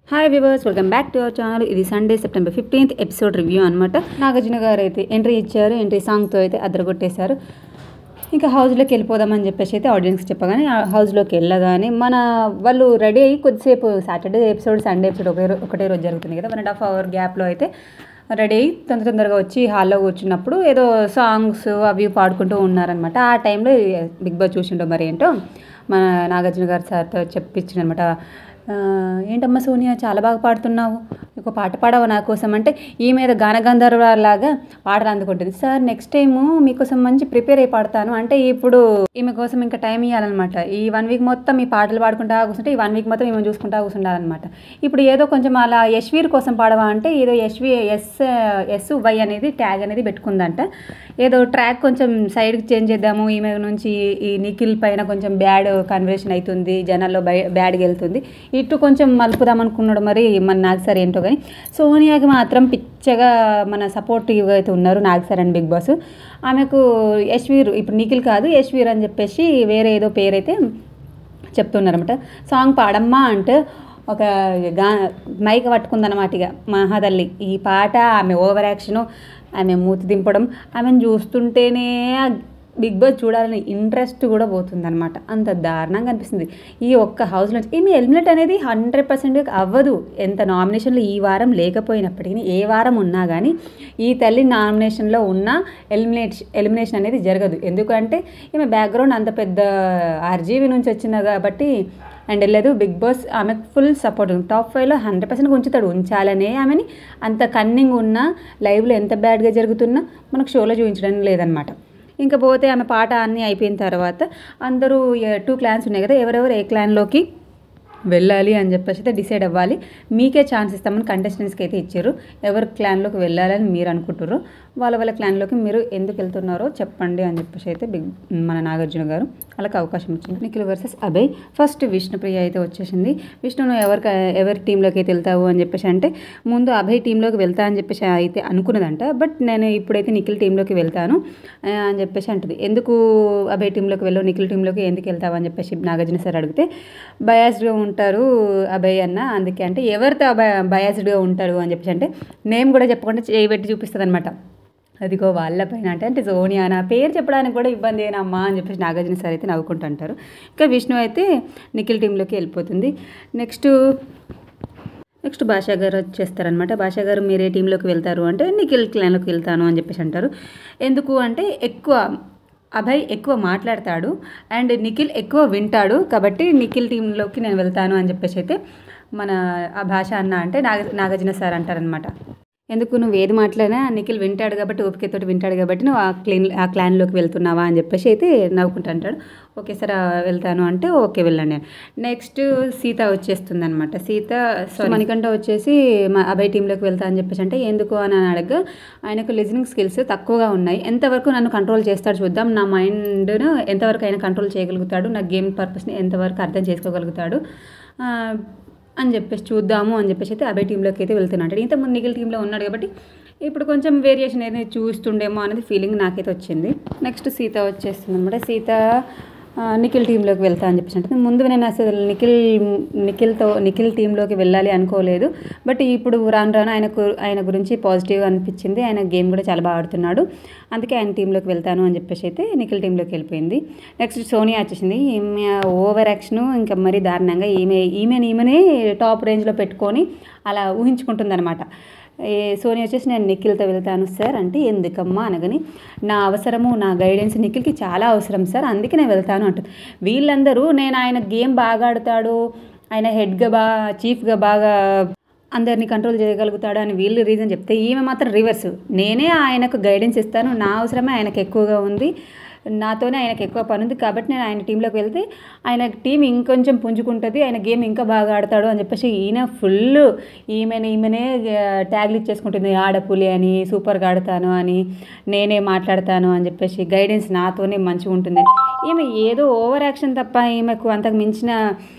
hi viewers welcome back to our channel ఇది Sunday September fifteenth episode review అనమాట నాగార్జున గారు అయితే ఎంట్రీ ఇచ్చారు ఎంట్రీ సాంగ్తో అయితే అద్దరగొట్టేశారు ఇంకా హౌస్లోకి వెళ్ళిపోదామని చెప్పేసి అయితే ఆడియన్స్కి చెప్పగానే ఆ హౌస్లోకి వెళ్ళగానే మన వాళ్ళు రెడీ అయ్యి కొద్దిసేపు సాటర్డే ఎపిసోడ్ సండే ఎపిసోడ్ ఒకే రో- ఒకటే రోజు జరుగుతుంది కదా వన్ అండ్ హాఫ్ అవర్ గ్యాప్లో అయితే రెడీ అయ్యి తొందర తొందరగా వచ్చి హాల్లో కూర్చున్నప్పుడు ఏదో సాంగ్స్ అవి పాడుకుంటూ ఉన్నారనమాట ఆ టైంలో బిగ్ బాస్ చూసిండో మరి ఏంటో మన నాగార్జున గారు సార్తో చెప్పించిందనమాట ఆ, ఏంటమ్మా సోనియా చాలా బాగా పాడుతున్నావు ఒక పాట పాడవా నా కోసం అంటే ఈ మీద గానగంధర్వలాగా పాటలు అందుకుంటుంది సార్ నెక్స్ట్ టైము మీకోసం మంచి ప్రిపేర్ అయి పాడతాను అంటే ఇప్పుడు ఈమె కోసం ఇంకా టైం ఇవ్వాలన్నమాట ఈ వన్ వీక్ మొత్తం ఈ పాటలు పాడుకుంటా కూర్చుంటే ఈ వన్ వీక్ మొత్తం ఈమె చూసుకుంటా కూర్చుండాలన్నమాట ఇప్పుడు ఏదో కొంచెం అలా యశ్వీర్ కోసం పాడవా అంటే ఏదో యశ్వి ఎస్ ఎస్ వై అనేది ట్యాగ్ అనేది పెట్టుకుందంట ఏదో ట్రాక్ కొంచెం సైడ్కి చేంజ్ చేద్దాము ఈమె నుంచి ఈ నిఖిల్ పైన కొంచెం బ్యాడ్ కన్వర్సేషన్ అవుతుంది జనాల్లో బై బ్యాడ్గా వెళ్తుంది ఇటు కొంచెం మలుపుదాం అనుకున్నాడు మరి మన నాగ్ సార్ ఏంటో కానీ సోనియాకి మాత్రం పిచ్చగా మన సపోర్టివ్గా అయితే ఉన్నారు Nag sir and Bigg Boss ఆమెకు యశ్వీర్ ఇప్పుడు నిఖిల్ కాదు యశ్వీర్ అని చెప్పేసి వేరే ఏదో పేరైతే చెప్తున్నారన్నమాట సాంగ్ పాడమ్మా అంటే ఒక గా మైక్ పట్టుకుందన్నమాట ఇక మహాదల్లి ఈ పాట ఆమె ఓవర్ యాక్షను ఆమె మూతి దింపడం ఆమెను చూస్తుంటేనే ఆ బిగ్ బాస్ చూడాలని ఇంట్రెస్ట్ కూడా పోతుందన్నమాట అంత దారుణంగా అనిపిస్తుంది ఈ ఒక్క హౌస్లో ఈమె ఎలిమినేట్ అనేది హండ్రెడ్ పర్సెంట్ అవ్వదు ఎంత నామినేషన్లు ఈ వారం లేకపోయినప్పటికీ ఏ వారం ఉన్నా కానీ ఈ తల్లి నామినేషన్లో ఉన్న ఎలిమినేట్ ఎలిమినేషన్ అనేది జరగదు ఎందుకంటే ఈమె బ్యాక్గ్రౌండ్ అంత పెద్ద ఆర్జీవి నుంచి వచ్చింది కాబట్టి అండ్ వెళ్ళలేదు బిగ్ బాస్ ఆమెకు ఫుల్ సపోర్ట్ ఉంది టాప్ ఫైవ్లో హండ్రెడ్ పర్సెంట్ ఉంచుతాడు ఉంచాలనే ఆమెని అంత కన్నింగ్ ఉన్నా లైవ్లో ఎంత బ్యాడ్గా జరుగుతున్నా మనకు షోలో చూపించడం లేదనమాట ఇంకా పోతే ఆమె పాట అన్నీ అయిపోయిన తర్వాత అందరూ టూ క్లాన్స్ ఉన్నాయి కదా ఎవరెవరు ఏ క్లాన్లోకి వెళ్ళాలి అని చెప్పేసి అయితే డిసైడ్ అవ్వాలి మీకే ఛాన్స్ ఇస్తామని కంటెస్టెంట్స్కి అయితే ఇచ్చారు ఎవరి క్లాన్లోకి వెళ్ళాలని మీరు అనుకుంటారో వాళ్ళ వాళ్ళ క్లాన్లోకి మీరు ఎందుకు వెళ్తున్నారో చెప్పండి అని చెప్పేసి అయితే బిగ్ మన నాగార్జున గారు వాళ్ళకి అవకాశం ఇచ్చింది నిఖిల్ వర్సెస్ అభయ్ ఫస్ట్ విష్ణుప్రియ అయితే వచ్చేసింది విష్ణు నువ్వు ఎవరికి ఎవరి టీంలోకి అయితే వెళ్తావు అని చెప్పేసి అంటే ముందు అభయ్ టీంలోకి వెళ్తా అని చెప్పేసి అయితే అనుకున్నదంట బట్ నేను ఇప్పుడైతే నిఖిల్ టీంలోకి వెళ్తాను ఆ, అని చెప్పేసి అంటుంది ఎందుకు అభయ్ టీంలోకి వెళ్ళవు నిఖిల్ టీంలోకి ఎందుకు వెళ్తావు అని చెప్పేసి నాగార్జున సార్ అడిగితే బయాస్డ్గా ఉంటారు అభయ్ అన్న అందుకే అంటే ఎవరితో బయాస్డ్గా ఉంటాడు అని చెప్పేసి అంటే నేమ్ కూడా చెప్పకుండా చేయి పెట్టి చూపిస్తుంది అనమాట అదిగో వాళ్ళ పైన అంటే అంటే సోనియా నా పేరు చెప్పడానికి కూడా ఇబ్బంది ఏనమ్మా అని చెప్పేసి నాగార్జున సార్ అయితే నవ్వుకుంటుంటారు ఇంకా విష్ణు అయితే నిఖిల్ టీంలోకి వెళ్ళిపోతుంది నెక్స్ట్ నెక్స్ట్ భాషా గారు వచ్చేస్తారనమాట భాషా గారు మీరే టీంలోకి వెళ్తారు అంటే నిఖిల్ క్లాన్లోకి వెళ్తాను అని చెప్పేసి అంటారు ఎందుకు అంటే ఎక్కువ అభయ్ ఎక్కువ మాట్లాడతాడు అండ్ నిఖిల్ ఎక్కువ వింటాడు కాబట్టి నిఖిల్ టీంలోకి నేను వెళ్తాను అని చెప్పేసి అయితే మన ఆ భాష అన్న అంటే నాగ నాగార్జున సార్ అంటారనమాట ఎందుకు నువ్వు ఏది మాట్లాడినా నిఖిల్ వింటాడు కాబట్టి ఓపికతోటి వింటాడు కాబట్టి నువ్వు ఆ క్లీన్ ఆ క్లాన్లోకి వెళ్తున్నావా అని చెప్పేసి అయితే నవ్వుకుంటా అంటాడు ఓకే సార్ ఆ, వెళ్తాను అంటే ఓకే వెళ్ళండి నేను నెక్స్ట్ సీత వచ్చేస్తుంది అనమాట సీత సో మణికంఠ వచ్చేసి మా అభయ్ టీంలోకి వెళ్తా అని చెప్పేసి అంటే ఎందుకు అని అని అడగ ఆయనకు లిజనింగ్ స్కిల్స్ తక్కువగా ఉన్నాయి ఎంతవరకు నన్ను కంట్రోల్ చేస్తాడు చూద్దాం నా మైండ్ను ఎంతవరకు ఆయన కంట్రోల్ చేయగలుగుతాడు నా గేమ్ పర్పస్ని ఎంతవరకు అర్థం చేసుకోగలుగుతాడు ఆ, అని చెప్పేసి చూద్దాము అని చెప్పేసి అయితే అభయ్ టీంలోకి అయితే వెళ్తున్నాడు ఇంతకుముందు నిఖిల్ టీంలో ఉన్నాడు కాబట్టి ఇప్పుడు కొంచెం వేరియేషన్ అనేది చూస్తుండేమో అనేది ఫీలింగ్ నాకైతే వచ్చింది నెక్స్ట్ సీత వచ్చేస్తుంది అనమాట సీత ఆ, నిఖిల్ టీంలోకి వెళ్తా అని చెప్పేసి అంటే ముందు నేను అసలు నిఖిల్ నిఖిల్తో నిఖిల్ టీంలోకి వెళ్ళాలి అనుకోలేదు బట్ ఇప్పుడు రాను రాను ఆయనకు ఆయన గురించి పాజిటివ్గా అనిపించింది ఆయన గేమ్ కూడా చాలా బాగా ఆడుతున్నాడు అందుకే ఆయన టీంలోకి వెళ్తాను అని చెప్పేసి అయితే నిఖిల్ టీంలోకి వెళ్ళిపోయింది నెక్స్ట్ సోనియా వచ్చేసింది ఈమె ఓవర్ యాక్షన్ ఇంకా మరీ దారుణంగా ఈమె ఈమెను ఈమెనే టాప్ రేంజ్లో పెట్టుకొని అలా ఊహించుకుంటుంది అనమాట ఏ సోనియా వచ్చేసి నేను నిఖిల్తో వెళ్తాను సార్ అంటే ఎందుకమ్మా అనగాని నా అవసరము నా గైడెన్స్ నిఖిల్కి చాలా అవసరం సార్ అందుకే నేను వెళ్తాను అంటుంది వీళ్ళందరూ నేను ఆయన గేమ్ బాగా ఆడతాడు ఆయన హెడ్గా బాగా చీఫ్గా బాగా అందరినీ కంట్రోల్ చేయగలుగుతాడు అని వీళ్ళు రీజన్ చెప్తే ఈమె మాత్రం రివర్స్ నేనే ఆయనకు గైడెన్స్ ఇస్తాను నా అవసరమే ఆయనకు ఎక్కువగా ఉంది నాతోనే ఆయనకు ఎక్కువ పని ఉంది కాబట్టి నేను ఆయన టీంలోకి వెళ్తే ఆయన టీం ఇంకొంచెం పుంజుకుంటుంది ఆయన గేమ్ ఇంకా బాగా ఆడతాడు అని చెప్పేసి ఈయన ఫుల్ ఈమెను ఈమెనే ట్యాగ్లు ఇచ్చేసుకుంటుంది ఆడపులి అని సూపర్గా ఆడతాను అని నేనే మాట్లాడతాను అని చెప్పేసి గైడెన్స్ నాతోనే మంచిగా ఉంటుంది ఈమె ఏదో ఓవర్ యాక్షన్ తప్ప ఈమెకు అంతకు మించిన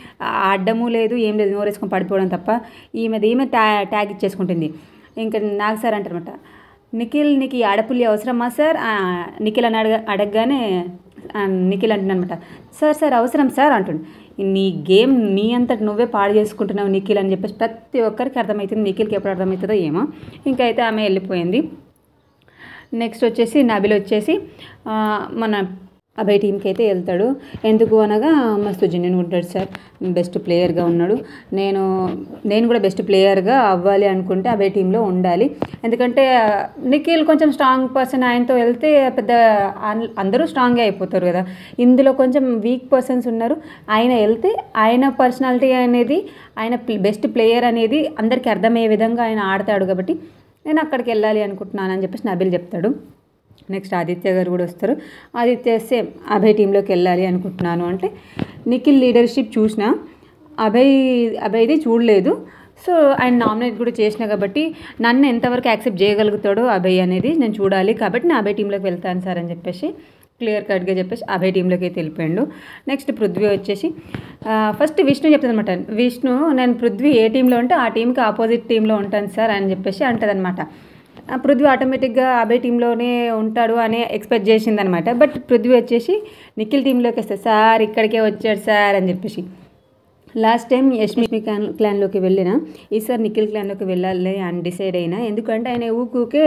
అడ్డము లేదు ఏం లేదు నోరేసుకొని పడిపోవడం తప్ప ఈమెది ఈమె ట్యా ట్యాగ్ ఇచ్చేసుకుంటుంది ఇంకా నాకు సార్ అంటారనమాట నిఖిల్ నీకు ఈ ఆడపుల్లి అవసరమా సార్ ఆ, నిఖిల్ అని అడగ అడగగానే ఆ, నిఖిల్ అంటున్నానమాట సార్ సార్ అవసరం సార్ అంటుండు నీ గేమ్ నీ అంతటి నువ్వే పాడు చేసుకుంటున్నావు నిఖిల్ అని చెప్పేసి ప్రతి ఒక్కరికి అర్థమవుతుంది నిఖిల్కి ఎప్పుడు అర్థమవుతుందో ఏమో ఇంకా అయితే ఆమె వెళ్ళిపోయింది నెక్స్ట్ వచ్చేసి నబిల్ వచ్చేసి ఆ, మన అభయ్ టీంకి అయితే వెళ్తాడు ఎందుకు అనగా మస్తు జెన్యున్ ఉంటాడు సార్ బెస్ట్ ప్లేయర్గా ఉన్నాడు నేను నేను కూడా బెస్ట్ ప్లేయర్గా అవ్వాలి అనుకుంటే అభయ్ టీంలో ఉండాలి ఎందుకంటే ఆ, నిఖిల్ కొంచెం స్ట్రాంగ్ పర్సన్ ఆయనతో వెళ్తే పెద్ద అన్- అందరూ స్ట్రాంగే అయిపోతారు కదా ఇందులో కొంచెం వీక్ పర్సన్స్ ఉన్నారు ఆయన వెళ్తే ఆయన పర్సనాలిటీ అనేది ఆయన బెస్ట్ ప్లేయర్ అనేది అందరికీ అర్థమయ్యే విధంగా ఆయన ఆడతాడు కాబట్టి నేను అక్కడికి వెళ్ళాలి అనుకుంటున్నాను అని చెప్పేసి నబిల్ చెప్తాడు నెక్స్ట్ ఆదిత్య గారు కూడా వస్తారు ఆదిత్య సేమ్ అభయ్ టీంలోకి వెళ్ళాలి అనుకుంటున్నాను అంటే నిఖిల్ లీడర్షిప్ చూసిన అభయ్ అభయ్ది చూడలేదు సో ఆయన నామినేట్ కూడా చేసిన కాబట్టి నన్ను ఎంతవరకు యాక్సెప్ట్ చేయగలుగుతాడో అభయ్ అనేది నేను చూడాలి కాబట్టి నేను అభయ్ టీంలోకి వెళ్తాను సార్ అని చెప్పేసి క్లియర్ కట్గా చెప్పేసి అభయ్ టీంలోకి అయితే వెళ్ళిపోయాడు నెక్స్ట్ పృథ్వీ వచ్చేసి ఆ, ఫస్ట్ విష్ణు చెప్తుంది అనమాట విష్ణు నేను పృథ్వీ ఏ టీంలో ఉంటే ఆ టీంకి ఆపోజిట్ టీంలో ఉంటాను సార్ అని చెప్పేసి అంటది అనమాట పృథ్వీ ఆటోమేటిక్గా అభయ్ టీంలోనే ఉంటాడు అని ఎక్స్పెక్ట్ చేసిందనమాట బట్ పృథ్వీ వచ్చేసి నిఖిల్ టీంలోకి వస్తే సార్ ఇక్కడికే వచ్చాడు సార్ అని చెప్పేసి లాస్ట్ టైం యష్మి క్లాన్ క్లాన్లోకి వెళ్ళిన ఈసారి నిఖిల్ క్లాన్లోకి వెళ్ళాలి అని డిసైడ్ అయినా ఎందుకంటే ఆయన ఊకే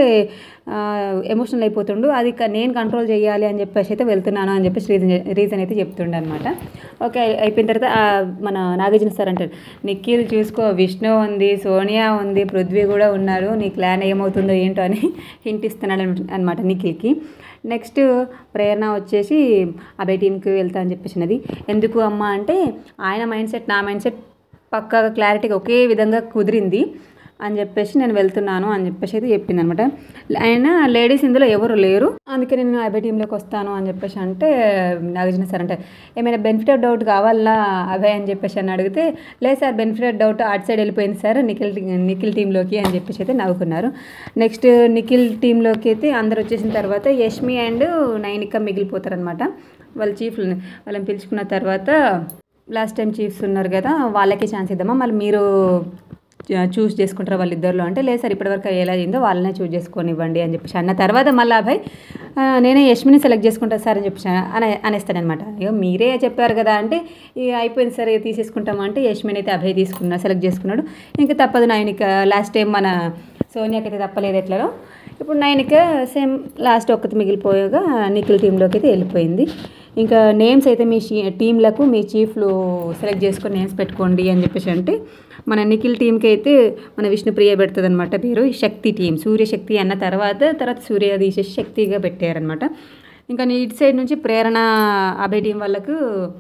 ఎమోషనల్ అయిపోతుండు అది క- నేను కంట్రోల్ చేయాలి అని చెప్పేసి అయితే వెళ్తున్నాను అని చెప్పేసి రీజన్ రీజన్ అయితే చెప్తుండే అనమాట ఓకే అయిపోయిన తర్వాత ఆ, మన నాగార్జున సార్ అంటాడు నిఖిల్ చూసుకో విష్ణు ఉంది సోనియా ఉంది పృథ్వీ కూడా ఉన్నారు నీ క్లాన్ ఏమవుతుందో ఏంటో అని హింట్ ఇస్తున్నాడు అనమాట నిఖిల్కి నెక్స్ట్ ప్రేరణ వచ్చేసి అభయ్ టీంకి వెళ్తా అని చెప్పేసినది ఎందుకు అమ్మ అంటే ఆయన మైండ్ సెట్ నా మైండ్ సెట్ పక్కాగా క్లారిటీగా ఒకే విధంగా కుదిరింది అని చెప్పేసి నేను వెళ్తున్నాను అని చెప్పేసి అయితే చెప్పింది అనమాట ఆయన లేడీస్ ఇందులో ఎవరు లేరు అందుకే నేను అభయ్ టీంలోకి వస్తాను అని చెప్పేసి అంటే నాగార్జున సార్ అంటే ఏమైనా బెనిఫిట్ ఆఫ్ డౌట్ కావాలా అభయ్ అని చెప్పేసి అని అడిగితే లేదు సార్ బెనిఫిట్ ఆఫ్ డౌట్ అటు సైడ్ వెళ్ళిపోయింది సార్ నిఖిల్ నిఖిల్ టీంలోకి అని చెప్పేసి అయితే నవ్వుకున్నారు నెక్స్ట్ నిఖిల్ టీంలోకి అయితే అందరు వచ్చేసిన తర్వాత యష్మి అండ్ నైనిక మిగిలిపోతారనమాట వాళ్ళ చీఫ్లు వాళ్ళని పిలుచుకున్న తర్వాత లాస్ట్ టైం చీఫ్స్ ఉన్నారు కదా వాళ్ళకే ఛాన్స్ ఇద్దామా మళ్ళీ మీరు చూస్ చేసుకుంటారు వాళ్ళిద్దరిలో అంటే లేదు సార్ ఇప్పటివరకు ఎలా అయిందో వాళ్ళనే చూస్ చేసుకొని ఇవ్వండి అని చెప్పేసి అన్న తర్వాత మళ్ళీ అభయ్ "ఆ, నేనే యష్మిని సెలెక్ట్ చేసుకుంటా సార్ అని చెప్పేసి అని అనేస్తాడనమాట ఇక మీరే చెప్పారు కదా అంటే ఇక అయిపోయింది సరే తీసేసుకుంటాము అంటే యష్మిని అయితే అభయ్ తీసుకున్నా సెలెక్ట్ చేసుకున్నాడు ఇంకా తప్పదు నైనిక లాస్ట్ టైం మన సోనియాకి అయితే తప్పలేదు ఎట్లలో ఇప్పుడు నైనిక సేమ్ లాస్ట్ ఒక్కటి మిగిలిపోయాగా నిఖిల్ టీంలోకి అయితే వెళ్ళిపోయింది ఇంకా నేమ్స్ అయితే మీ షీ టీంలకు మీ చీఫ్లు సెలెక్ట్ చేసుకొని నేమ్స్ పెట్టుకోండి అని చెప్పేసి అంటే మన నిఖిల్ టీంకి అయితే మన విష్ణుప్రియ పెడుతుంది అనమాట పేరు శక్తి టీం సూర్యశక్తి అన్న తర్వాత తర్వాత సూర్య తీసేసి శక్తిగా పెట్టారనమాట ఇంకా నీ ఇటు సైడ్ నుంచి ప్రేరణ అభయ్ టీం వాళ్ళకు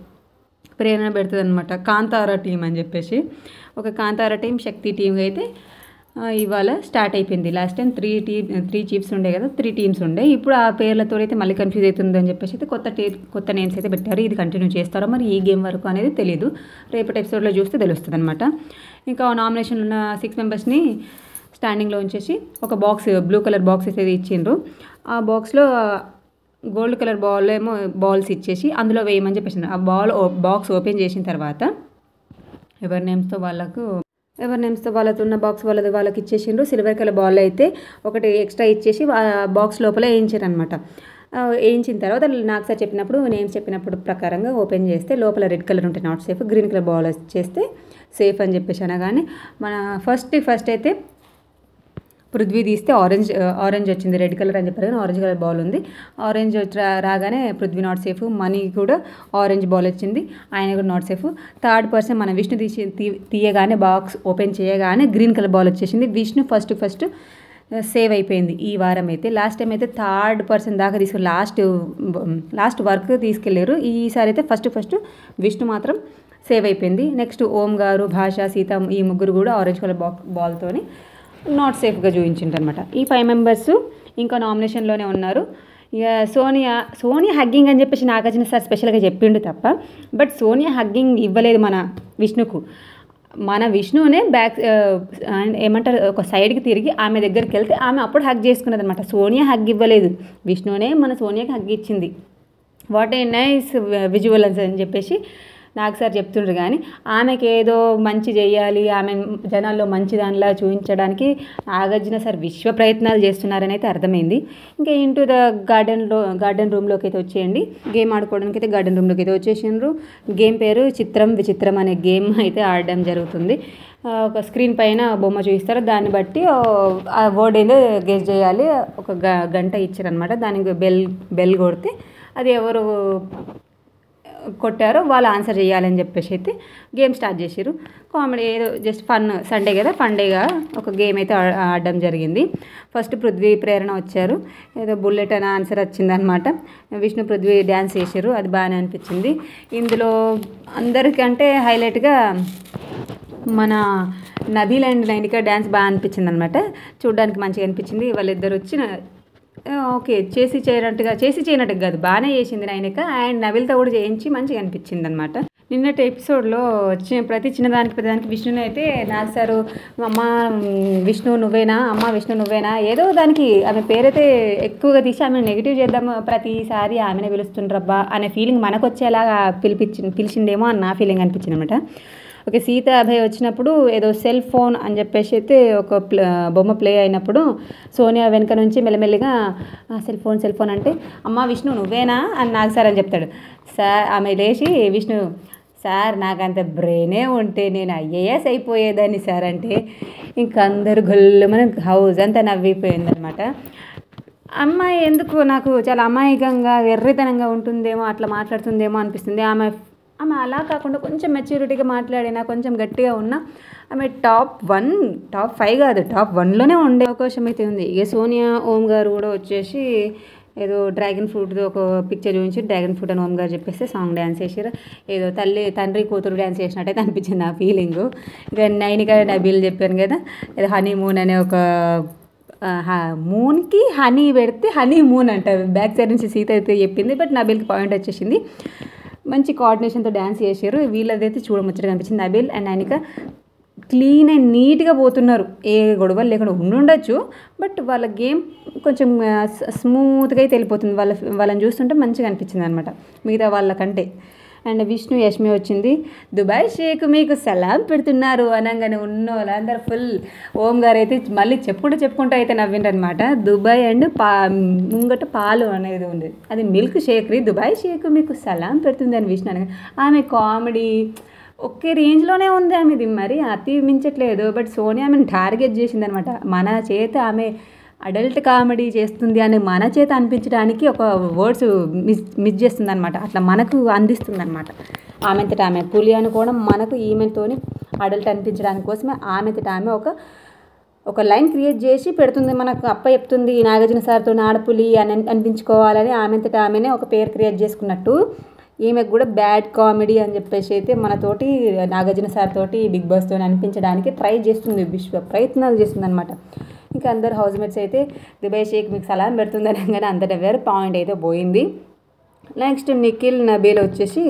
ప్రేరణ పెడుతుంది అనమాట కాంతార టీం అని చెప్పేసి ఒక కాంతార టీం శక్తి టీం అయితే ఆ, ఇవాళ స్టార్ట్ అయిపోయింది లాస్ట్ టైం త్రీ టీ త్రీ చీఫ్స్ ఉండే కదా త్రీ టీమ్స్ ఉండే ఇప్పుడు ఆ పేర్లతో అయితే మళ్ళీ కన్ఫ్యూజ్ అవుతుంది అని చెప్పేసి అయితే కొత్త టీ కొత్త నేమ్స్ అయితే పెట్టారు ఇది కంటిన్యూ చేస్తారో మరి ఈ గేమ్ వరకు అనేది తెలియదు రేపటి ఎపిసోడ్లో చూస్తే తెలుస్తుంది అనమాట ఇంకా నామినేషన్లో ఉన్న సిక్స్ మెంబర్స్ని స్టాండింగ్లో ఉంచేసి ఒక బాక్స్ బ్లూ కలర్ బాక్స్ అయితే ఇచ్చిండ్రు ఆ బాక్స్లో గోల్డ్ కలర్ బాల్ ఏమో బాల్స్ ఇచ్చేసి అందులో వేయమని చెప్పేసి ఆ బాల్ బాక్స్ ఓపెన్ చేసిన తర్వాత ఎవరి నేమ్స్తో వాళ్ళకు ఎవరి నేమ్స్తో వాళ్ళతో ఉన్న బాక్స్ వాళ్ళది వాళ్ళకి ఇచ్చేసిండ్రు సిల్వర్ కలర్ బాల్ అయితే ఒకటి ఎక్స్ట్రా ఇచ్చేసి ఆ బాక్స్ లోపల వేయించారు అనమాట వేయించిన తర్వాత నాకు సార్ చెప్పినప్పుడు నేమ్స్ చెప్పినప్పుడు ప్రకారంగా ఓపెన్ చేస్తే లోపల రెడ్ కలర్ ఉంటే not safe green colour ball చేస్తే సేఫ్ అని చెప్పేసి అనగానే మన ఫస్ట్ ఫస్ట్ అయితే పృథ్వీ తీస్తే ఆరెంజ్ ఆరెంజ్ వచ్చింది రెడ్ కలర్ అని చెప్పారు కానీ ఆరెంజ్ కలర్ బాల్ ఉంది ఆరెంజ్ వచ్చి రా- రాగానే పృథ్వీ నాట్ సేఫ్ మనీ కూడా ఆరెంజ్ బాల్ వచ్చింది ఆయన కూడా నాట్ సేఫ్ థర్డ్ పర్సన్ మన విష్ణు తీసి తీ- తీయగానే బాక్స్ ఓపెన్ చేయగానే గ్రీన్ కలర్ బాల్ వచ్చేసింది విష్ణు ఫస్ట్ ఫస్ట్ సేవ్ అయిపోయింది ఈ వారం అయితే లాస్ట్ టైం అయితే థర్డ్ పర్సన్ దాకా తీసుకెళ్ళి లాస్ట్ లాస్ట్ వర్క్ తీసుకెళ్ళారు ఈసారి అయితే ఫస్ట్ ఫస్ట్ విష్ణు మాత్రం సేవ్ అయిపోయింది నెక్స్ట్ ఓం గారు భాష సీత ఈ ముగ్గురు కూడా ఆరెంజ్ కలర్ బాక్ బాల్తోని నాట్ సేఫ్గా చూపించింటారనమాట ఈ ఫైవ్ మెంబర్స్ ఇంకా నామినేషన్లోనే ఉన్నారు ఇక సోనియా సోనియా హగ్గింగ్ అని చెప్పేసి నాగార్జున సార్ స్పెషల్గా చెప్పిండు తప్ప బట్ సోనియా హగ్గింగ్ ఇవ్వలేదు మన విష్ణుకు మన విష్ణునే బ్యాక్ ఆ, ఏమంటారు ఒక సైడ్కి తిరిగి ఆమె దగ్గరికి వెళ్తే ఆమె అప్పుడు హగ్ చేసుకున్నది అనమాట సోనియా హగ్ ఇవ్వలేదు విష్ణునే మన సోనియాకి హగ్ ఇచ్చింది వాట్ ఏ నైస్ విజువల్స్ అని చెప్పేసి నాకు సార్ చెప్తుండ్రు కానీ ఆమెకి ఏదో మంచి చేయాలి ఆమె జనాల్లో మంచి దానిలా చూపించడానికి నాగార్జున సార్ విశ్వ ప్రయత్నాలు చేస్తున్నారని అయితే అర్థమైంది ఇంకా ఇంటూ ద గార్డెన్లో గార్డెన్ రూమ్లోకి అయితే వచ్చేయండి గేమ్ ఆడుకోవడానికి అయితే గార్డెన్ రూమ్లోకి అయితే వచ్చేసిండ్రు గేమ్ పేరు చిత్రం విచిత్రం అనే గేమ్ అయితే ఆడడం జరుగుతుంది ఆ, ఒక స్క్రీన్ పైన బొమ్మ చూపిస్తారు దాన్ని బట్టి ఆ, ఆ వర్డ్ ఏందో గెస్ చేయాలి ఒక గ- గంట ఇచ్చారనమాట దానికి బెల్ బెల్ కొడితే అది ఎవరు కొట్టారో వాళ్ళు ఆన్సర్ చేయాలని చెప్పేసి అయితే గేమ్ స్టార్ట్ చేసారు కామెడీ ఏదో జస్ట్ ఫన్ సండే కదా ఫండేగా ఒక గేమ్ అయితే ఆ- ఆడడం జరిగింది ఫస్ట్ పృథ్వీ ప్రేరణ వచ్చారు ఏదో బుల్లెట్ అని ఆన్సర్ వచ్చిందనమాట విష్ణు పృథ్వీ డ్యాన్స్ చేసారు అది బాగానే అనిపించింది ఇందులో అందరికంటే హైలైట్గా మన నబీల్ అండ్ నైనిక డ్యాన్స్ బాగా అనిపించింది అనమాట చూడడానికి మంచిగా అనిపించింది వాళ్ళిద్దరు వచ్చి నా- ఆ, ఓకే చేసి చేయనట్టుగా చేసి చేయనట్టుగా కాదు బాగానే చేసింది నైనిక అండ్ నబీల్తో కూడా చేయించి మంచిగా అనిపించింది అనమాట నిన్నటి ఎపిసోడ్లో చి ప్రతి చిన్నదానికి ప్రతిదానికి విష్ణుని అయితే నాకు సారు అమ్మ మ్, విష్ణు నువ్వేనా అమ్మ విష్ణు నువ్వేనా ఏదో దానికి ఆమె పేరైతే ఎక్కువగా తీసి ఆమె నెగిటివ్ చేద్దాం ప్రతిసారి ఆమెనే పిలుస్తుండ్రబ్బా అనే ఫీలింగ్ మనకు వచ్చేలాగా పిలిపించి పిలిచిండేమో అని నా ఫీలింగ్ అనిపించింది అనమాట ఓకే సీత అభయ్ వచ్చినప్పుడు ఏదో సెల్ ఫోన్ అని చెప్పేసి అయితే ఒక ప్ల బొమ్మ ప్లే అయినప్పుడు సోనియా వెనక నుంచి మెల్లమెల్లిగా "ఆ, సెల్ ఫోన్ సెల్ ఫోన్ అంటే అమ్మ విష్ణు నువ్వేనా అని నాకు సార్ అని చెప్తాడు సార్ ఆమె లేచి విష్ణు సార్ నాకు అంత బ్రెయినే ఉంటే నేను ఐఏఎస్ అయిపోయేదాన్ని సార్ అంటే ఇంక అందరు గొల్లమని హౌస్ అంతా నవ్విపోయిందనమాట అమ్మాయి ఎందుకు నాకు చాలా అమాయకంగా వెర్రితనంగా ఉంటుందేమో అట్లా మాట్లాడుతుందేమో అనిపిస్తుంది ఆమె ఆమె అలా కాకుండా కొంచెం మెచ్యూరిటీగా మాట్లాడినా కొంచెం గట్టిగా ఉన్నా ఆమె టాప్ వన్ టాప్ ఫైవ్ కాదు టాప్ వన్లోనే ఉండే అవకాశం అయితే ఉంది ఇక సోనియా ఓం గారు కూడా వచ్చేసి ఏదో డ్రాగన్ ఫ్రూట్ది ఒక పిక్చర్ చూపించి డ్రాగన్ ఫ్రూట్ అని ఓం గారు చెప్పేస్తే సాంగ్ డ్యాన్స్ చేసారు ఏదో తల్లి తండ్రి కూతురు డ్యాన్స్ చేసినట్టయితే అనిపించింది నా ఫీలింగ్ ఇక నైనిక నబీల్ చెప్పాను కదా ఏదో హనీ మూన్ అనే ఒక ఆ, హ- మూన్కి హనీ పెడితే హనీ మూన్ అంట బ్యాక్ సైడ్ నుంచి సీత అయితే చెప్పింది బట్ నబీల్కి పాయింట్ వచ్చేసింది మంచి కోఆర్డినేషన్తో డ్యాన్స్ చేశారు వీళ్ళదైతే చూడముచ్చటగా అనిపించింది నబీల్ అండ్ ఆయనక క్లీన్ అండ్ నీట్గా పోతున్నారు ఏ గొడవలు లేకుండా ఉండుండొచ్చు బట్ వాళ్ళ గేమ్ కొంచెం స్మూత్గా అయితే వెళ్ళిపోతుంది వాళ్ళ వాళ్ళని చూస్తుంటే మంచిగా అనిపించింది అనమాట మిగతా వాళ్ళకంటే అండ్ విష్ణు యష్మి వచ్చింది దుబాయ్ షేక్ మీకు సలాం పెడుతున్నారు అనగానే ఉన్న వాళ్ళందరూ ఫుల్ ఓం గారు అయితే మళ్ళీ చెప్పుకుంటూ చెప్పుకుంటూ అయితే నవ్విండ్రనమాట దుబాయ్ అండ్ పా ముంగట పాలు అనేది ఉంది అది మిల్క్ షేక్రీ దుబాయ్ షేక్ మీకు సలాం పెడుతుంది అని విష్ణు అనగా ఆమె కామెడీ ఒకే రేంజ్లోనే ఉంది ఆమెది మరి అతి మించట్లేదు బట్ సోనియా ఆమెను టార్గెట్ చేసింది అనమాట మన చేత ఆమె అడల్ట్ కామెడీ చేస్తుంది అని మన చేత అనిపించడానికి ఒక వర్డ్స్ మిస్ మిస్ చేస్తుంది అనమాట అట్లా మనకు అందిస్తుంది అనమాట ఆమెంతట ఆమె పులి అనుకోవడం మనకు ఈమెతోని అడల్ట్ అనిపించడానికి కోసమే ఆమెతట ఆమె ఒక ఒక లైన్ క్రియేట్ చేసి పెడుతుంది మనకు అప్ప చెప్తుంది నాగార్జున సార్తో ఆడపులి అని అనిపించుకోవాలని ఆమెంతట ఆమెనే ఒక పేరు క్రియేట్ చేసుకున్నట్టు ఈమెకు కూడా బ్యాడ్ కామెడీ అని చెప్పేసి అయితే మనతోటి నాగార్జున సార్ తోటి బిగ్ బాస్తో అనిపించడానికి ట్రై చేస్తుంది విశ్వ ప్రయత్నాలు చేస్తుంది అనమాట ఇంకా అందరు హౌస్ మేట్స్ అయితే దుబాయ్ షేక్ మీకు సలాం పెడుతుంది అనగానే అంతటా వేరే పాయింట్ అయితే పోయింది నెక్స్ట్ నిఖిల్ నబీల్ వచ్చేసి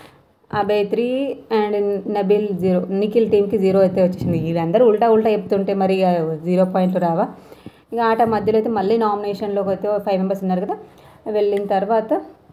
Abhay three and Nabeel zero Nikhil టీంకి జీరో అయితే వచ్చేసింది వీళ్ళందరూ ఉల్టా ఉల్టా చెప్తుంటే మరి ఇక జీరో పాయింట్లు రావా ఇక ఆట మధ్యలో అయితే మళ్ళీ నామినేషన్లోకి అయితే ఫైవ్ మెంబర్స్ ఉన్నారు కదా వెళ్ళిన తర్వాత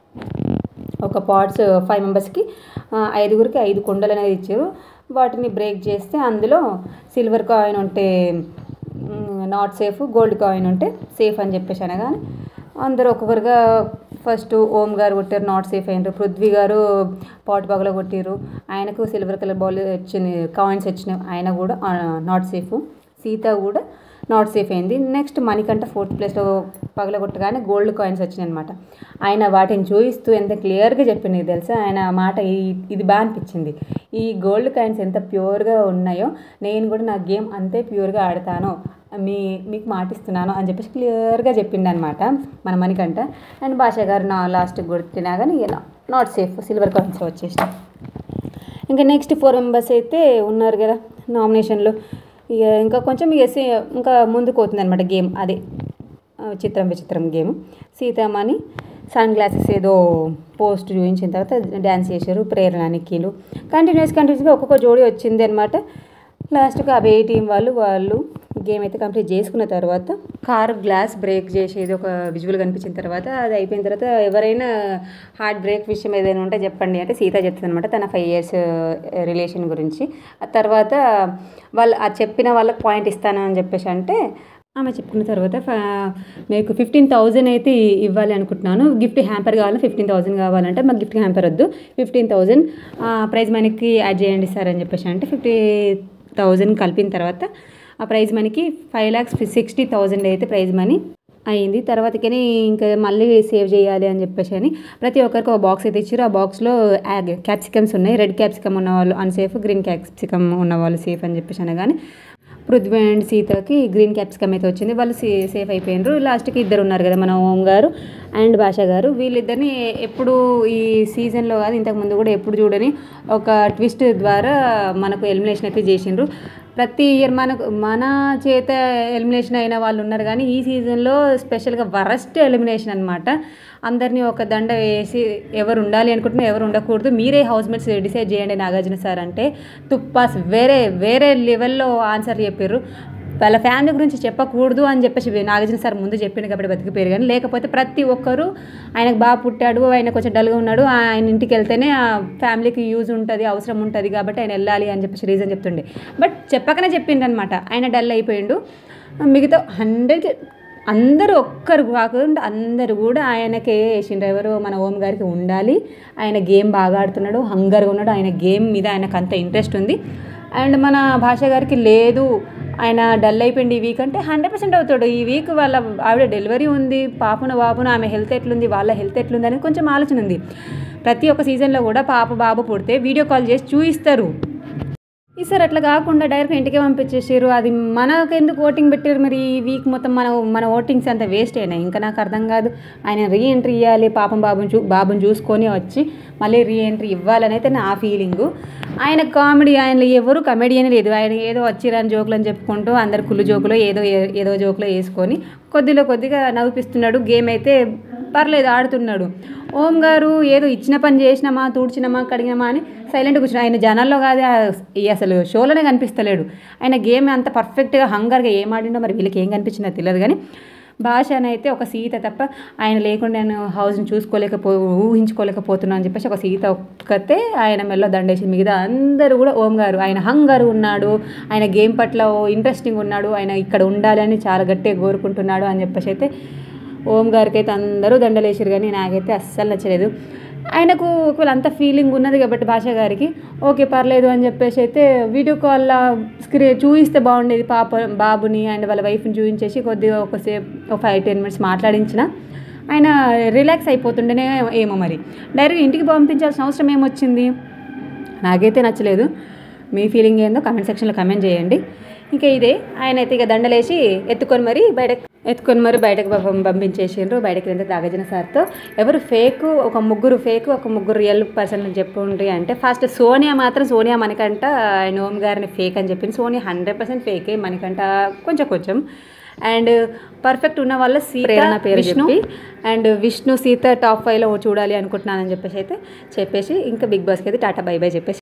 ఒక పార్ట్స్ ఫైవ్ మెంబర్స్కి ఐదుగురికి ఐదు కుండలు అనేది ఇచ్చారు వాటిని బ్రేక్ చేస్తే అందులో సిల్వర్ కాయిన్ ఉంటే నాట్ సేఫ్ గోల్డ్ కాయిన్ ఉంటే సేఫ్ అని చెప్పేసి అనగానే అందరూ ఒక్కొక్కరుగా ఫస్ట్ ఓం గారు కొట్టారు నాట్ సేఫ్ అయినారు పృథ్వీ గారు పాట్ పగల కొట్టారు ఆయనకు సిల్వర్ కలర్ బాల్ వచ్చింది కాయిన్స్ వచ్చినాయి ఆయన కూడా నాట్ సేఫ్ సీత కూడా నాట్ సేఫ్ అయింది నెక్స్ట్ మణికంట ఫోర్త్ ప్లేస్లో పగలగొట్టగానే గోల్డ్ కాయిన్స్ వచ్చినాయి అనమాట ఆయన వాటిని చూపిస్తూ ఎంత క్లియర్గా చెప్పింది నీకు తెలుసా ఆయన మాట ఈ- ఇది బాగా అనిపించింది ఈ గోల్డ్ కాయిన్స్ ఎంత ప్యూర్గా ఉన్నాయో నేను కూడా నా గేమ్ అంతే ప్యూర్గా ఆడతాను మీ మీకు మాటిస్తున్నాను అని చెప్పేసి క్లియర్గా చెప్పిండు అనమాట మన మణికంట అండ్ భాష గారు నా లాస్ట్ కొట్టినా కానీ ఇలా నాట్ సేఫ్ సిల్వర్ కాయిన్స్ వచ్చేసినాయి ఇంకా నెక్స్ట్ ఫోర్ మెంబర్స్ అయితే ఉన్నారు కదా నామినేషన్లో ఇక ఇంకా కొంచెం ఇక సే- ఇంకా ముందుకు పోతుంది అనమాట గేమ్ అదే ఆ, చిత్రం విచిత్రం గేమ్ సీతామణి సన్ గ్లాసెస్ ఏదో పోస్ట్ చూపించిన తర్వాత డ్యాన్స్ చేశారు ప్రేరణ నిక్కీలు కంటిన్యూస్ కంటిన్యూస్గా ఒక్కొక్క జోడీ వచ్చింది అనమాట లాస్ట్కి అవి టీం వాళ్ళు వాళ్ళు గేమ్ అయితే కంప్లీట్ చేసుకున్న తర్వాత కార్ గ్లాస్ బ్రేక్ చేసేది ఒక విజువల్ కనిపించిన తర్వాత అది అయిపోయిన తర్వాత ఎవరైనా హార్ట్ బ్రేక్ విషయం ఏదైనా ఉంటే చెప్పండి అంటే సీత చెప్తుంది అనమాట తన ఫైవ్ ఇయర్స్ రిలేషన్ గురించి ఆ తర్వాత వాళ్ళు ఆ చెప్పిన వాళ్ళకి పాయింట్ ఇస్తాను అని చెప్పేసి అంటే ఆమె చెప్పుకున్న తర్వాత ఫ- మీకు ఫిఫ్టీన్ థౌజండ్ అయితే ఇవ్వాలి అనుకుంటున్నాను గిఫ్ట్ హ్యాంపర్ కావాలి ఫిఫ్టీన్ థౌజండ్ కావాలంటే మాకు గిఫ్ట్ హ్యాంపర్ వద్దు ఫిఫ్టీన్ థౌజండ్ ప్రైజ్ మనీకి యాడ్ చేయండి సార్ అని చెప్పేసి అంటే ఫిఫ్టీ థౌజండ్ కలిపిన తర్వాత ఆ ప్రైజ్ మనీకి ఫైవ్ ల్యాక్స్ సిక్స్టీ థౌజండ్ అయితే ప్రైజ్ మనీ అయింది తర్వాతకని ఇంకా మళ్ళీ సేవ్ చేయాలి అని చెప్పేసి అని ప్రతి ఒక్కరికి ఒక బాక్స్ అయితే ఇచ్చారు ఆ బాక్స్లో యాగ్ క్యాప్సికమ్స్ ఉన్నాయి రెడ్ క్యాప్సికమ్ ఉన్న వాళ్ళు అన్సేఫ్ గ్రీన్ క్యాప్సికమ్ ఉన్న వాళ్ళు సేఫ్ అని చెప్పేసి అనగానే పృథ్వీ అండ్ సీతకి గ్రీన్ క్యాప్సికమ్ అయితే వచ్చింది వాళ్ళు సే సేఫ్ అయిపోయినారు లాస్ట్కి ఇద్దరు ఉన్నారు కదా మన ఓం గారు అండ్ భాష గారు వీళ్ళిద్దరిని ఎప్పుడు ఈ సీజన్లో కాదు ఇంతకు ముందు కూడా ఎప్పుడు చూడని ఒక ట్విస్ట్ ద్వారా మనకు ఎలిమినేషన్ అయితే చేసిండ్రు ప్రతి ఇయర్ మనకు మన చేత ఎలిమినేషన్ అయిన వాళ్ళు ఉన్నారు కానీ ఈ సీజన్లో స్పెషల్గా వరస్ట్ ఎలిమినేషన్ అనమాట అందరినీ ఒక దండ వేసి ఎవరు ఉండాలి అనుకుంటున్నా ఎవరు ఉండకూడదు మీరే హౌస్ మేట్స్ డిసైడ్ చేయండి నాగార్జున సార్ అంటే తుప్పాస్ వేరే వేరే లెవెల్లో ఆన్సర్ చెప్పారు వాళ్ళ ఫ్యామిలీ గురించి చెప్పకూడదు అని చెప్పేసి నాగార్జున సార్ ముందు చెప్పిండు కాబట్టి బతికిపోయారు కానీ లేకపోతే ప్రతి ఒక్కరు ఆయనకు బాగా పుట్టాడు ఆయన కొంచెం డల్గా ఉన్నాడు ఆయన ఇంటికి వెళ్తేనే ఆ ఫ్యామిలీకి యూజ్ ఉంటుంది అవసరం ఉంటుంది కాబట్టి ఆయన వెళ్ళాలి అని చెప్పేసి రీజన్ చెప్తుండే బట్ చెప్పకనే చెప్పిండు అనమాట ఆయన డల్ అయిపోయిండు మిగతా హండ్రెడ్ అందరూ ఒక్కరు కాకుండా అందరూ కూడా ఆయనకే వేసిండ్రు ఎవరు మన ఓం గారికి ఉండాలి ఆయన గేమ్ బాగా ఆడుతున్నాడు హంగర్గా ఉన్నాడు ఆయన గేమ్ మీద ఆయనకు అంత ఇంట్రెస్ట్ ఉంది అండ్ మన భాష గారికి లేదు ఆయన డల్ అయిపోయింది ఈ వీక్ అంటే హండ్రెడ్ పర్సెంట్ అవుతాడు ఈ వీక్ వాళ్ళ ఆవిడ డెలివరీ ఉంది పాపన బాబున ఆమె హెల్త్ ఎట్లుంది వాళ్ళ హెల్త్ ఎట్లుంది అనేది కొంచెం ఆలోచన ఉంది ప్రతి ఒక్క సీజన్లో కూడా పాప బాబు పుడితే వీడియో కాల్ చేసి చూయిస్తారు ఈసారి అట్లా కాకుండా డైరెక్ట్ ఇంటికే పంపించేసారు అది మనకెందుకు ఓటింగ్ పెట్టారు మరి ఈ వీక్ మొత్తం మన మన ఓటింగ్స్ అంత వేస్ట్ అయినాయి ఇంకా నాకు అర్థం కాదు ఆయన రీ ఎంట్రీ ఇవ్వాలి పాపం బాబుని చూ బాబుని చూసుకొని వచ్చి మళ్ళీ రీ ఎంట్రీ ఇవ్వాలని అయితే నా ఫీలింగు ఆయన కామెడీ ఆయన ఎవరు కమెడియన్ లేదు ఆయన ఏదో వచ్చిరని జోకులు అని చెప్పుకుంటూ అందరు కుళ్ళు జోకులు ఏదో ఏదో జోకులో వేసుకొని కొద్దిలో కొద్దిగా నవ్విపిస్తున్నాడు గేమ్ అయితే పర్లేదు ఆడుతున్నాడు ఓం గారు ఏదో ఇచ్చిన పని చేసినామా తూడ్చినామా కడిగినామా అని సైలెంట్గా కూర్చున్నా ఆయన జనాల్లో కాదు ఆ- ఈ అసలు షోలోనే కనిపిస్తలేడు ఆయన గేమ్ అంత పర్ఫెక్ట్గా హంగర్గా ఏం ఆడిండో మరి వీళ్ళకి ఏం కనిపించిందో తెలియదు కానీ భాష అయితే ఒక సీత తప్ప ఆయన లేకుండా నేను హౌస్ని చూసుకోలేకపో ఊహించుకోలేకపోతున్నాను అని చెప్పేసి ఒక సీత ఒక్కతే ఆయన మెల్లో దండేసి మిగతా అందరూ కూడా ఓం గారు ఆయన హంగర్ ఉన్నాడు ఆయన గేమ్ పట్ల ఇంట్రెస్టింగ్ ఉన్నాడు ఆయన ఇక్కడ ఉండాలని చాలా గట్టిగా కోరుకుంటున్నాడు అని చెప్పేసి అయితే ఓం గారికి అయితే అందరూ దండలేసారు కానీ నాకైతే అస్సలు నచ్చలేదు ఆయనకు ఒకవేళ అంత ఫీలింగ్ ఉన్నది కాబట్టి భాష గారికి ఓకే పర్లేదు అని చెప్పేసి అయితే వీడియో కాల్లో స్క్రీన్ చూపిస్తే బాగుండేది పాప బాబుని అండ్ వాళ్ళ వైఫ్ని చూపించేసి కొద్దిగా ఒకసేపు ఒక ఫైవ్ టెన్ మినిట్స్ మాట్లాడించిన ఆయన రిలాక్స్ అయిపోతుండేనే ఏమో మరి డైరెక్ట్ ఇంటికి పంపించాల్సిన అవసరం ఏమొచ్చింది నాకైతే నచ్చలేదు మీ ఫీలింగ్ ఏందో కమెంట్ సెక్షన్లో కమెంట్ చేయండి ఇంకా ఇదే ఆయన అయితే ఇక దండలేసి ఎత్తుకొని మరి బయట ఎత్తుకొని మరి బయటకు పంప- పంపించేసిండ్రు బయటకి వెళ్తే దాగజన సార్తో ఎవరు ఫేక్ ఒక ముగ్గురు ఫేక్ ఒక ముగ్గురు రియల్ పర్సన్ చెప్పుండ్రి అంటే ఫస్ట్ సోనియా మాత్రం సోనియా మనకంట ఆయన ఓం గారిని ఫేక్ అని చెప్పింది సోనియా హండ్రెడ్ పర్సెంట్ ఫేకే మనకంట కొంచెం కొంచెం అండ్ పర్ఫెక్ట్ ఉన్న వాళ్ళ సీత ప్రేరణ పేరు విష్ణు అండ్ విష్ణు సీత టాప్ ఫైవ్లో చూడాలి అనుకుంటున్నానని చెప్పేసి అయితే చెప్పేసి ఇంకా బిగ్ బాస్కి అయితే టాటా బై బై చెప్పేసి